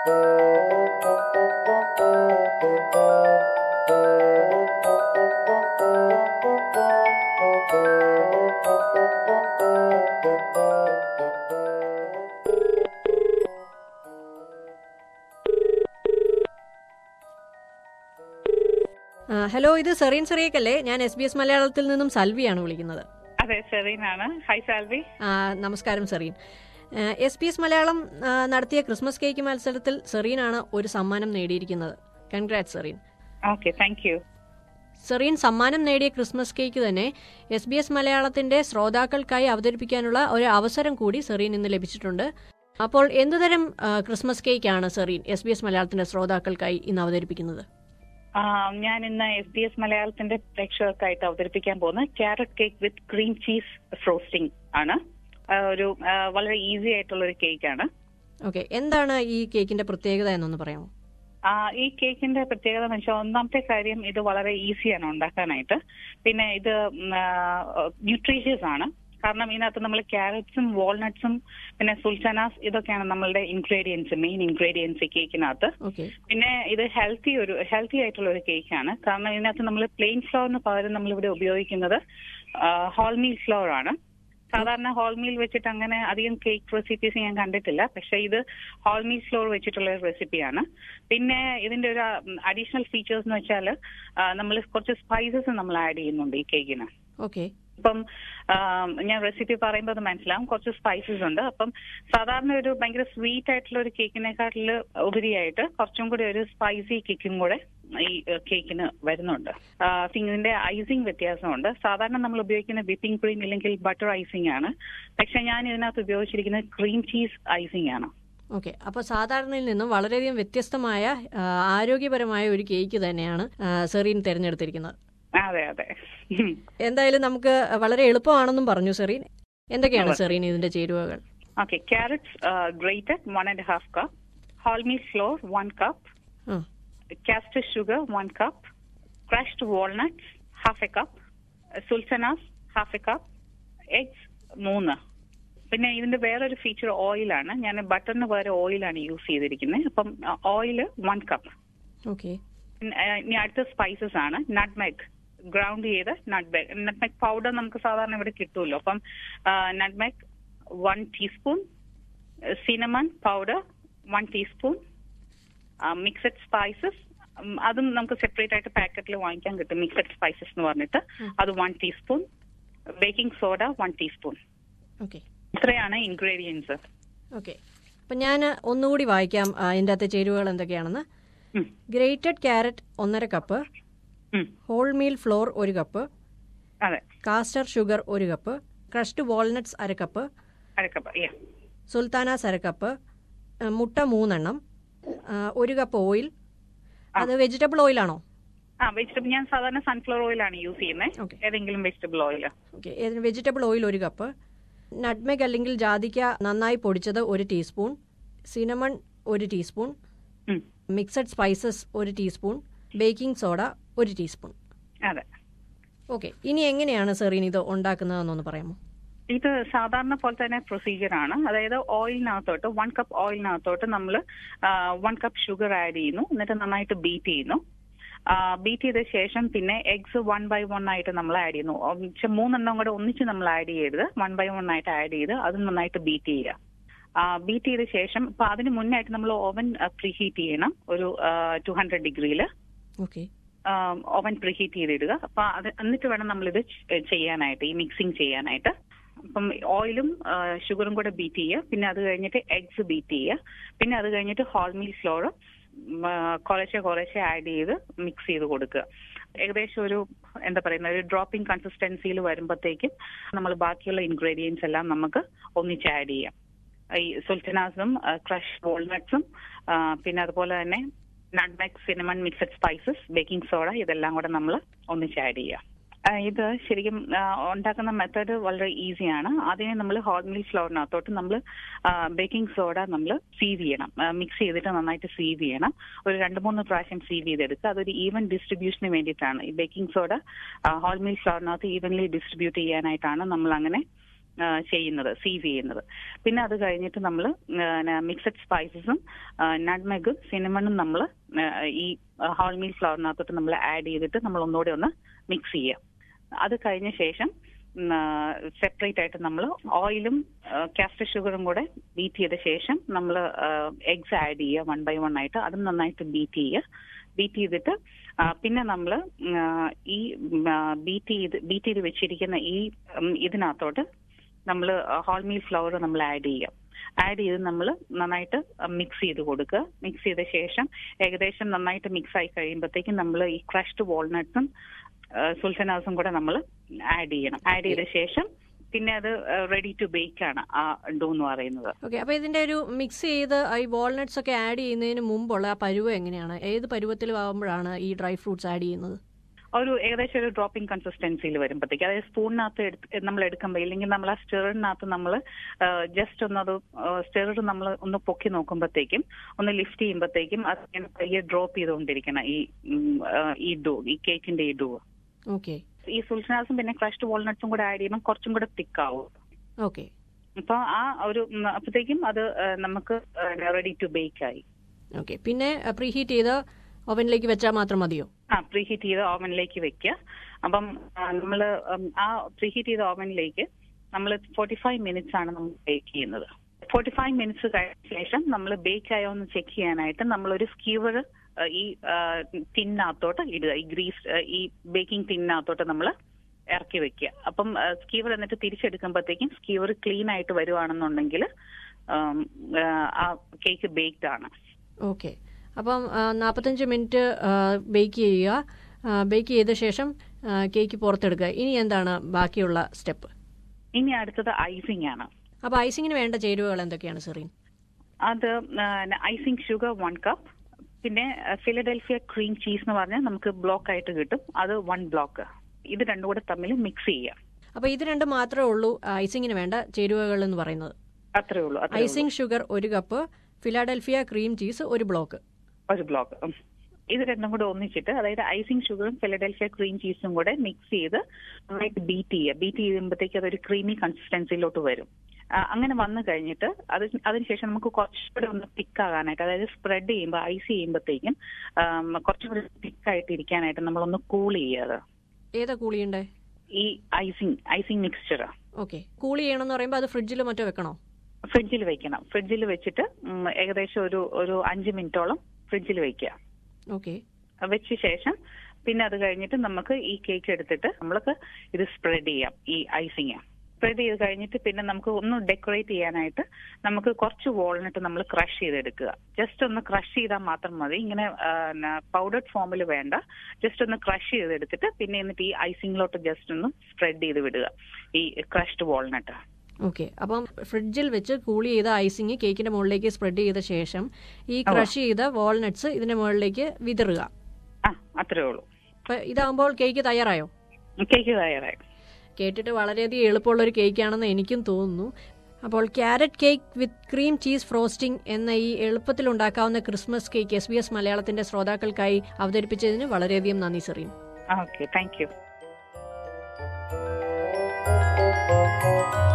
ആ, ഹലോ ഇത് സെറീൻ സെറിയക്കല്ലേ ഞാൻ എസ് ബി എസ് മലയാളത്തിൽ നിന്നും സൽവിയാണ് വിളിക്കുന്നത് അതെ സെറീനാണ് ഹൈ സാൽവി ആ, നമസ്കാരം Sereen S B S Malayalam ആ, നടത്തിയ ക്രിസ്മസ് കേക്ക് മത്സരത്തിൽ സെറീനാണ് ഒരു സമ്മാനം നേടിയിരിക്കുന്നത് congrats Sereen okay thank you Sereen സമ്മാനം നേടിയ ക്രിസ്മസ് കേക്ക് തന്നെ എസ് ബി എസ് മലയാളത്തിന്റെ ശ്രോതാക്കൾക്കായി അവതരിപ്പിക്കാനുള്ള ഒരു അവസരം കൂടി സെറീൻ ഇന്ന് ലഭിച്ചിട്ടുണ്ട് അപ്പോൾ എന്തുതരം ആ, ക്രിസ്മസ് കേക്കാണ് സെറീൻ എസ് ബി എസ് മലയാളത്തിന്റെ ശ്രോതാക്കൾക്കായി ഇന്ന് അവതരിപ്പിക്കുന്നത് ഞാൻ ഇന്ന് എസ് ബി എസ് മലയാളത്തിന്റെ പ്രേക്ഷകർക്കായിട്ട് അവതരിപ്പിക്കാൻ പോകുന്ന carrot cake with cream cheese frosting ആണ് ആ, ഒരു ആ, വളരെ ഈസി ആയിട്ടുള്ള ഒരു കേക്കാണ് ഓക്കെ എന്താണ് ഈ കേക്കിന്റെ പ്രത്യേകത എന്നൊന്ന് പറയാമോ ആ, ഈ കേക്കിന്റെ പ്രത്യേകത എന്ന് വെച്ചാൽ ഒന്നാമത്തെ കാര്യം ഇത് വളരെ ഈസിയാണ് ഉണ്ടാക്കാനായിട്ട് പിന്നെ ഇത് ന്യൂട്രീഷ്യസ് ആണ് കാരണം ഇതിനകത്ത് നമ്മൾ ക്യാരറ്റ്സും വാൾനട്ട്സും പിന്നെ സുൽസനാസ് ഇതൊക്കെയാണ് നമ്മളുടെ ഇൻഗ്രീഡിയൻസ് മെയിൻ ഇൻഗ്രീഡിയൻസ് ഈ കേക്കിനകത്ത് ഓക്കെ പിന്നെ ഇത് ഹെൽത്തി ഒരു ഹെൽത്തി ആയിട്ടുള്ള ഒരു കേക്കാണ് കാരണം ഇതിനകത്ത് നമ്മൾ പ്ലെയിൻ ഫ്ലവറിന് പകരം നമ്മൾ ഇവിടെ ഉപയോഗിക്കുന്നത് ഹോൾമീൽ ഫ്ലവർ ആണ് സാധാരണ ഹോൾമീൽ വെച്ചിട്ട് അങ്ങനെ അധികം കേക്ക് റെസിപ്പീസ് ഞാൻ കണ്ടിട്ടില്ല പക്ഷെ ഇത് ഹോൾമീൽ ഫ്ലോർ വെച്ചിട്ടുള്ള ഒരു റെസിപ്പിയാണ് പിന്നെ ഇതിന്റെ ഒരു അഡീഷണൽ ഫീച്ചേഴ്സ് എന്ന് വെച്ചാൽ നമ്മൾ കുറച്ച് സ്പൈസസ് നമ്മൾ ആഡ് ചെയ്യുന്നുണ്ട് ഈ കേക്കിന് ഓക്കെ ഇപ്പം ആം, ഞാൻ റെസിപ്പി പറയുമ്പോൾ അത് മനസ്സിലാവും കുറച്ച് സ്പൈസസ് ഉണ്ട് അപ്പം സാധാരണ ഒരു ഭയങ്കര സ്വീറ്റ് ആയിട്ടുള്ള ഒരു കേക്കിനെക്കാട്ടിൽ ഉപരിയായിട്ട് കുറച്ചും കൂടി ഒരു സ്പൈസി കേക്കും കൂടെ ഈ കേക്കിന് വരുന്നുണ്ട് ആ, പിന്നെ ഇതിന്റെ ഐസിങ് വ്യത്യാസമുണ്ട് സാധാരണ നമ്മൾ ഉപയോഗിക്കുന്ന വിപ്പിംഗ് ക്രീം ഇല്ലെങ്കിൽ ബട്ടർ ഐസിംഗ് ആണ് പക്ഷെ ഞാൻ ഇതിനകത്ത് ഉപയോഗിച്ചിരിക്കുന്നത് ക്രീം ചീസ് ഐസിംഗ് ആണ് ഓക്കെ അപ്പോൾ സാധാരണയിൽ നിന്നും വളരെയധികം വ്യത്യസ്തമായ ആ, ആരോഗ്യപരമായ ഒരു കേക്ക് തന്നെയാണ് ആ, സെറീൻ തിരഞ്ഞെടുത്തിരിക്കുന്നത് അതെ അതെ എന്തായാലും നമുക്ക് വളരെ എളുപ്പമാണെന്നും പറഞ്ഞു സെറീൻ എന്തൊക്കെയാണ് സെറീൻ ഇതിന്റെ ചേരുവകൾ okay carrots grated one and half cup wholemeal flour one cup ah castor sugar, one cup, crushed walnuts, half a cup, sultanas, half a cup, eggs, മൂന്ന് പിന്നെ ഇതിന്റെ വേറൊരു ഫീച്ചർ ഓയിലാണ് ഞാൻ ബട്ടറിന് പകരം ഓയിലാണ് യൂസ് ചെയ്തിരിക്കുന്നത് അപ്പം ഓയിൽ വൺ കപ്പ് ഓക്കെ ഇനി അടുത്ത സ്പൈസസ് ആണ് നട്ട്മെഗ് ഗ്രൗണ്ട് ചെയ്ത നട്ട്മെഗ് നട്ട്മെഗ് പൗഡർ നമുക്ക് സാധാരണ ഇവിടെ കിട്ടുമല്ലോ അപ്പം nutmeg one teaspoon cinnamon powder one teaspoon mixed spices അതും നമുക്ക് സെപ്പറേറ്റ് ആയിട്ട് പാക്കറ്റിൽ വാങ്ങിക്കാൻ കിട്ടും മിക്സഡ് സ്പൈസസ് എന്ന് പറഞ്ഞിട്ട് അത് one teaspoon baking soda one teaspoon okay ഇത്രയാണ് ഇൻഗ്രീഡിയൻസ് ഓക്കെ അപ്പം ഞാൻ ഒന്നുകൂടി വായിക്കാം ആ, ഇതിന്റെ അകത്തെ ചേരുവകൾ എന്തൊക്കെയാണെന്ന് ഗ്രേറ്റഡ് ക്യാരറ്റ് ഒന്നര കപ്പ് ഹോൾ മീൽ ഫ്ലോർ ഒരു കപ്പ് അതെ കാസ്റ്റർ ഷുഗർ ഒരു കപ്പ് ക്രഷ്ഡ് വാൾനട്ട്സ് അര കപ്പ് അരക്കപ്പ yeah. സുൽത്താനാസ് അര കപ്പ് ആ, മുട്ട മൂന്നെണ്ണം ആ, ഒരു കപ്പ് ഓയിൽ അത് വെജിറ്റബിൾ ഓയിലാണോ ആ വെജിറ്റബിൾ ഞാൻ സാധാരണ സൺഫ്ലവർ ഓയിലാണ് യൂസ് ചെയ്യുന്നത് Okay. ഏതെങ്കിലും vegetable oil okay vegetable oil ഒരു കപ്പ് നട്ട്മെഗ് അല്ലെങ്കിൽ ജാതിക്ക നന്നായി പൊടിച്ചത് ഒരു ടീസ്പൂൺ സിനമൺ ഒരു ടീസ്പൂൺ മിക്സഡ് സ്പൈസസ് ഒരു ടീസ്പൂൺ ബേക്കിംഗ് സോഡ ഒരു ടീസ്പൂൺ അതെ ഓക്കെ ഇനി എങ്ങനെയാണ് സെറീൻ ഇത് ഉണ്ടാക്കുന്നതെന്നൊന്ന് പറയാമോ ഇത് സാധാരണ പോലെ തന്നെ പ്രൊസീജിയർ ആണ് അതായത് ഓയിലിനകത്തോട്ട് വൺ കപ്പ് ഓയിലിനകത്തോട്ട് നമ്മൾ വൺ കപ്പ് ഷുഗർ ആഡ് ചെയ്യുന്നു എന്നിട്ട് നന്നായിട്ട് ബീറ്റ് ചെയ്യുന്നു ബീറ്റ് ചെയ്ത ശേഷം പിന്നെ എഗ്സ് വൺ ബൈ വൺ ആയിട്ട് നമ്മൾ ആഡ് ചെയ്യുന്നു പക്ഷെ മൂന്നെണ്ണം കൂടെ ഒന്നിച്ച് നമ്മൾ ആഡ് ചെയ്യരുത് വൺ ബൈ വൺ ആയിട്ട് ആഡ് ചെയ്ത് അത് നന്നായിട്ട് ബീറ്റ് ചെയ്യുക ബീറ്റ് ചെയ്ത ശേഷം ഇപ്പൊ അതിന് മുന്നായിട്ട് നമ്മൾ ഓവൻ പ്രീഹീറ്റ് ചെയ്യണം ഒരു ടു ഹൺഡ്രഡ് ഡിഗ്രിയിൽ ഓക്കെ ഓവൻ പ്രീഹീറ്റ് ചെയ്തിടുക അപ്പൊ അത് എന്നിട്ട് വേണം നമ്മളിത് ചെ- ചെയ്യാനായിട്ട് ഈ മിക്സിങ് ചെയ്യാനായിട്ട് അപ്പം ഓയിലും ഷുഗറും കൂടെ ബീറ്റ് ചെയ്യുക പിന്നെ അത് കഴിഞ്ഞിട്ട് എഗ്സ് ബീറ്റ് ചെയ്യുക പിന്നെ അത് കഴിഞ്ഞിട്ട് ഹോൾമീൽ ഫ്ലോർ കുറേശ്ശെ കുറേശ്ശെ ആഡ് ചെയ്ത് മിക്സ് ചെയ്ത് കൊടുക്കുക ഏകദേശം ഒരു എന്താ പറയുന്ന ഒരു ഡ്രോപ്പിംഗ് കൺസിസ്റ്റൻസിയിൽ വരുമ്പോഴത്തേക്കും നമ്മൾ ബാക്കിയുള്ള ഇൻഗ്രീഡിയൻസ് എല്ലാം നമുക്ക് ഒന്നിച്ച് ആഡ് ചെയ്യാം ഈ സുൽത്തനാസും ക്രഷ് വാൾനട്ട്സും പിന്നെ അതുപോലെ തന്നെ nutmeg cinnamon mixed spices baking soda ഇതെല്ലാം കൂടെ നമ്മൾ ഒന്നിച്ച് ആഡ് ചെയ്യുക ആ, ഇത് ശരിക്കും ആ, ഉണ്ടാക്കുന്ന മെത്തേഡ് വളരെ ഈസിയാണ് ആദ്യമേ നമ്മൾ ഹോട്ട് മിൽക്ക് ഫ്ലോറിനകത്തോട്ട് നമ്മൾ ബേക്കിംഗ് സോഡ നമ്മൾ സീവ് ചെയ്യണം മിക്സ് ചെയ്തിട്ട് നന്നായിട്ട് സീവ് ചെയ്യണം ഒരു രണ്ട് മൂന്ന് പ്രാവശ്യം സീവ് ചെയ്തെടുക്കുക അതൊരു ഈവൻ ഡിസ്ട്രിബ്യൂഷന് വേണ്ടിയിട്ടാണ് ഈ ബേക്കിംഗ് സോഡ ഹോൾ മിൽക്ക് ഫ്ലോറിനകത്ത് ഈവൻലി ഡിസ്ട്രിബ്യൂട്ട് ചെയ്യാനായിട്ടാണ് നമ്മൾ അങ്ങനെ ചെയ്യുന്നത് സീവ് ചെയ്യുന്നത് പിന്നെ അത് കഴിഞ്ഞിട്ട് നമ്മൾ മിക്സഡ് സ്പൈസസും നട്ട്മെഗും സിനിമണും നമ്മൾ ഈ ഹോൾ മീൽ ഫ്ലവറിനകത്തോട്ട് നമ്മൾ ആഡ് ചെയ്തിട്ട് നമ്മൾ ഒന്നുകൂടെ ഒന്ന് മിക്സ് ചെയ്യാം അത് കഴിഞ്ഞ ശേഷം സെപ്പറേറ്റ് ആയിട്ട് നമ്മൾ ഓയിലും കാസ്റ്റർ ഷുഗറും കൂടെ ബീറ്റ് ചെയ്ത ശേഷം നമ്മൾ എഗ്സ് ആഡ് ചെയ്യുക വൺ ബൈ വൺ ആയിട്ട് അതും നന്നായിട്ട് ബീറ്റ് ചെയ്യുക ബീറ്റ് ചെയ്തിട്ട് പിന്നെ നമ്മൾ ഈ ബീറ്റ് ചെയ്ത് ബീറ്റ് ചെയ്ത് വെച്ചിരിക്കുന്ന ഈ ഇതിനകത്തോട്ട് നമ്മൾ ഹോൾമീൽ ഫ്ലവർ നമ്മൾ ആഡ് ചെയ്യാം ആഡ് ചെയ്ത് നമ്മൾ നന്നായിട്ട് മിക്സ് ചെയ്ത് കൊടുക്കുക മിക്സ് ചെയ്ത ശേഷം ഏകദേശം നന്നായിട്ട് മിക്സ് ആയി കഴിയുമ്പോഴത്തേക്കും നമ്മൾ ഈ ക്രഷ്ഡ് വാൾനട്ട്സും സുൽസനാസും കൂടെ നമ്മൾ ആഡ് ചെയ്യണം ആഡ് ചെയ്ത ശേഷം പിന്നെ അത് റെഡി ടു ബേക്ക് ആണ് ആ ഡോ എന്ന് പറയുന്നത് ഓക്കെ അപ്പൊ ഇതിന്റെ ഒരു മിക്സ് ചെയ്ത് ഈ വാൾനട്ട്സ് ഒക്കെ ആഡ് ചെയ്യുന്നതിന് മുമ്പുള്ള ആ പരുവം എങ്ങനെയാണ് ഏത് പരുവത്തിൽ ആവുമ്പോഴാണ് ഈ ഡ്രൈ ഫ്രൂട്ട്സ് ആഡ് ചെയ്യുന്നത് ഒരു ഏകദേശം ഒരു ഡ്രോപ്പിംഗ് കൺസിസ്റ്റൻസിയിൽ വരുമ്പോഴത്തേക്ക് അതായത് സ്പൂണിനകത്ത് നമ്മൾ എടുക്കുമ്പോൾ ഇല്ലെങ്കിൽ നമ്മൾ ആ സ്റ്റെറിനകത്ത് നമ്മൾ ജസ്റ്റ് ഒന്ന് അത് സ്റ്റെറിഡ് നമ്മൾ ഒന്ന് പൊക്കി നോക്കുമ്പോഴത്തേക്കും ഒന്ന് ലിഫ്റ്റ് ചെയ്യുമ്പോഴത്തേക്കും അത് ഇങ്ങനെ പയ്യെ ഡ്രോപ്പ് ചെയ്തുകൊണ്ടിരിക്കണം ഈ ഈ ഡോ ഈ കേക്കിന്റെ ഈ ഡോ ഓക്കെ ഈ സുൽസനാസും പിന്നെ ക്രഷ്ഡ് വാൾനട്ട്സും കൂടെ ആഡ് ചെയ്യുമ്പോൾ കുറച്ചും കൂടെ തിക്ക് ആവും ഓക്കെ അപ്പൊ ആ ഒരു അപ്പോഴത്തേക്കും അത് നമുക്ക് റെഡി ടു ബേക്ക് ആയി ഓക്കെ പിന്നെ പ്രീഹീറ്റ് ചെയ്ത ഓവനിലേക്ക് വെച്ചാൽ മാത്രം മതിയോ ആ പ്രീഹീറ്റ് ചെയ്ത ഓവനിലേക്ക് വെക്കുക അപ്പം നമ്മൾ ആ പ്രീഹീറ്റ് ചെയ്ത ഓവനിലേക്ക് നമ്മൾ ഫോർട്ടി ഫൈവ് മിനിറ്റ്സ് ആണ് നമ്മൾ ബേക്ക് ചെയ്യുന്നത് ഫോർട്ടി ഫൈവ് മിനിറ്റ്സ് കഴിഞ്ഞ ശേഷം നമ്മൾ ബേക്ക് ആയോ എന്ന് ചെക്ക് ചെയ്യാനായിട്ട് നമ്മളൊരു സ്കീവർ ഈ ടിന്നകത്തോട്ട് ഇടുക ഈ ഗ്രീസ് ഈ ബേക്കിംഗ് ടിന്നകത്തോട്ട് നമ്മൾ ഇറക്കി വെക്കുക അപ്പം സ്കീവർ എന്നിട്ട് തിരിച്ചെടുക്കുമ്പോഴത്തേക്കും സ്കീവർ ക്ലീൻ ആയിട്ട് വരുവാണെന്നുണ്ടെങ്കിൽ ആ കേക്ക് ബേക്ക്ഡ് ആണ് ഓക്കെ അപ്പം നാൽപ്പത്തഞ്ച് മിനിറ്റ് ബേക്ക് ചെയ്യുക ബേക്ക് ചെയ്ത ശേഷം കേക്ക് പുറത്തെടുക്കുക ഇനി എന്താണ് ബാക്കിയുള്ള സ്റ്റെപ്പ് ഇനി അടുത്തത് ഐസിംഗ് ആണ് അപ്പോൾ ഐസിങ്ങിന് വേണ്ട ചേരുവകൾ എന്തൊക്കെയാണ് സെറീൻ അത് ഐസിംഗ് ഷുഗർ വൺ കപ്പ് പിന്നെ ഫിലഡൽഫിയ ക്രീം ചീസ് എന്ന് പറഞ്ഞാൽ നമുക്ക് ബ്ലോക്ക് ആയിട്ട് കിട്ടും അത് വൺ ബ്ലോക്ക് ഇത് രണ്ടും കൂടെ തമ്മിൽ മിക്സ് ചെയ്യാം അപ്പോൾ ഇത് രണ്ടും മാത്രമേ ഉള്ളൂ ഐസിങ്ങിന് വേണ്ട ചേരുവകൾ എന്ന് പറയുന്നത് അത്രേ ഉള്ളൂ ഐസിംഗ് ഷുഗർ ഒരു കപ്പ് ഫിലാഡൽഫിയ ക്രീം ചീസ് ഒരു ബ്ലോക്ക് ഒരു ബ്ലോക്ക് ഇത് രണ്ടും കൂടെ ഒന്നിച്ചിട്ട് അതായത് ഐസിംഗ് ഷുഗറും ഫിലഡൽഫിയ ക്രീം ചീസും കൂടെ മിക്സ് ചെയ്ത് നന്നായിട്ട് ബീറ്റ് ചെയ്യുക ബീറ്റ് ചെയ്യുമ്പോഴത്തേക്ക് അതൊരു ക്രീമി കൺസിസ്റ്റൻസിയിലോട്ട് വരും അങ്ങനെ വന്നു കഴിഞ്ഞിട്ട് അത് അതിനുശേഷം നമുക്ക് കുറച്ചുകൂടെ ഒന്ന് തിക്ക് ആകാനായിട്ട് അതായത് സ്പ്രെഡ് ചെയ്യുമ്പോൾ ഐസ് ചെയ്യുമ്പോഴത്തേക്കും കുറച്ചും കൂടി തിക്കായിട്ട് ഇരിക്കാനായിട്ട് നമ്മളൊന്ന് കൂൾ ചെയ്യുക ഏതാ കൂൾ ചെയ്യണ്ടേ ഈ icing icing mixture okay cool ചെയ്യണമെന്ന് പറയുമ്പോൾ അത് ഫ്രിഡ്ജിൽ മറ്റോ വെക്കണോ ഫ്രിഡ്ജിൽ വെക്കണം ഫ്രിഡ്ജിൽ വെച്ചിട്ട് ഏകദേശം ഒരു ഒരു അഞ്ച് മിനിറ്റോളം ഫ്രിഡ്ജിൽ വെക്കുക ഓക്കെ വെച്ച ശേഷം പിന്നെ അത് കഴിഞ്ഞിട്ട് നമുക്ക് ഈ കേക്ക് എടുത്തിട്ട് നമ്മൾക്ക് ഇത് സ്പ്രെഡ് ചെയ്യാം ഈ ഐസിങ് സ്പ്രെഡ് ചെയ്ത് കഴിഞ്ഞിട്ട് പിന്നെ നമുക്ക് ഒന്ന് ഡെക്കറേറ്റ് ചെയ്യാനായിട്ട് നമുക്ക് കുറച്ച് വാൾനട്ട് നമ്മൾ ക്രഷ് ചെയ്തെടുക്കുക ജസ്റ്റ് ഒന്ന് ക്രഷ് ചെയ്താൽ മാത്രം മതി ഇങ്ങനെ പൗഡർഡ് ഫോമിൽ വേണ്ട ജസ്റ്റ് ഒന്ന് ക്രഷ് ചെയ്തെടുത്തിട്ട് പിന്നെ എന്നിട്ട് ഈ ഐസിങ്ങിലോട്ട് ജസ്റ്റ് ഒന്ന് സ്പ്രെഡ് ചെയ്ത് വിടുക ഈ ക്രഷ്ഡ് വാൾനട്ട് ഓക്കെ അപ്പം ഫ്രിഡ്ജിൽ വെച്ച് കൂൾ ചെയ്ത ഐസിങ് കേക്കിന്റെ മുകളിലേക്ക് സ്പ്രെഡ് ചെയ്ത ശേഷം ഈ ക്രഷ് ചെയ്ത വാൾനട്ട്സ് ഇതിന്റെ മുകളിലേക്ക് വിതറുക ആ അത്രേ ഉള്ളൂ അപ്പൊ ഇതാകുമ്പോൾ കേക്ക് തയ്യാറായോ കേക്ക് തയ്യാറായി കേട്ടിട്ട് വളരെയധികം എളുപ്പമുള്ള ഒരു കേക്കാണെന്ന് എനിക്കും തോന്നുന്നു അപ്പോൾ carrot cake with cream cheese frosting എന്ന ഈ എളുപ്പത്തിൽ ഉണ്ടാക്കാവുന്ന Christmas cake S B S മലയാളത്തിന്റെ ശ്രോതാക്കൾക്കായി അവതരിപ്പിച്ചതിന് വളരെയധികം നന്ദി സെറീൻ ഓക്കെ താങ്ക് യു